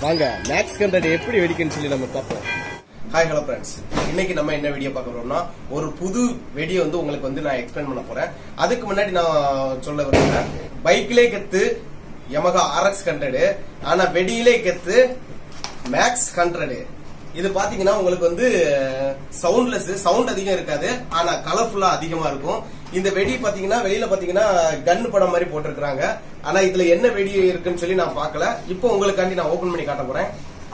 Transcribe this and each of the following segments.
வாங்க maths contented எப்படி வெடிக்குன்னு சொல்லி நம்ம பார்ப்போம் ஹாய் ஹலோ ஃப்ரெண்ட்ஸ் இன்னைக்கு நம்ம என்ன வீடியோ பார்க்க போறோம்னா ஒரு புது வெடியை வந்து உங்களுக்கு வந்து நான் எக்ஸ்பிளைன் பண்ண போறேன் அதுக்கு முன்னாடி நான் சொல்ல விரும்புறேன் பைக்லே கெத்து Yamaha RX ஹண்ட்ரடு ஆனா வெடியிலே கெத்து மேக்ஸ் ஹண்ட்ரடு இது பாத்தீங்கன்னா உங்களுக்கு வந்து சவுண்ட்லெஸ் சவுண்ட் அதிகம் இருக்காது ஆனா கலர்ஃபுல்லா அதிகமா இருக்கும் இந்த வெடி பாத்தீங்கன்னா வெளியில பாத்தீங்கன்னா கன் படம் மாதிரி போட்டிருக்காங்க ஆனா இதுல என்ன வெடி இருக்குன்னு சொல்லி நான் பார்க்கல இப்போ உங்களுக்காண்டி நான் ஓபன் பண்ணி காட்ட போறேன்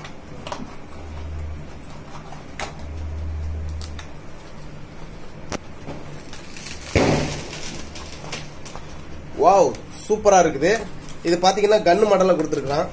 வாவ் சூப்பரா இருக்குது இது பாத்தீங்கன்னா கன்னு மாடல்ல கொடுத்துருக்கான்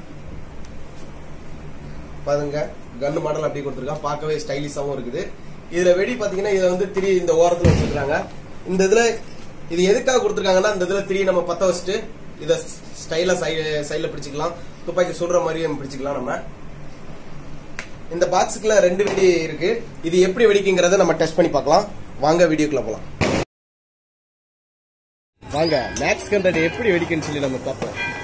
பாருங்க கன்னு மாடல் அப்படி கொடுத்துருக்கான் பார்க்கவே ஸ்டைலிஷாவும் இருக்குது இதுல வெடி பாத்தீங்கன்னா இதை வந்து திரி இந்த ஓரத்துல வச்சிருக்காங்க இந்த இதுல இது எதுக்காக கொடுத்துருக்காங்கன்னா இந்த இதுல திரி நம்ம பத்த வச்சுட்டு இத ஸ்டைலா சைடுல பிடிச்சிக்கலாம் துப்பாக்கி சுடுற மாதிரியும் பிடிச்சிக்கலாம் நம்ம இந்த பாக்ஸுக்குள்ள ரெண்டு வெடி இருக்கு இது எப்படி வெடிக்குங்கிறத நம்ம டெஸ்ட் பண்ணி பார்க்கலாம் வாங்க வீடியோக்குள்ள போலாம் வாங்க மேக்ஸ் கண்டட் எப்படி வெடிக்குன்னு சொல்லி நம்ம பார்ப்போம்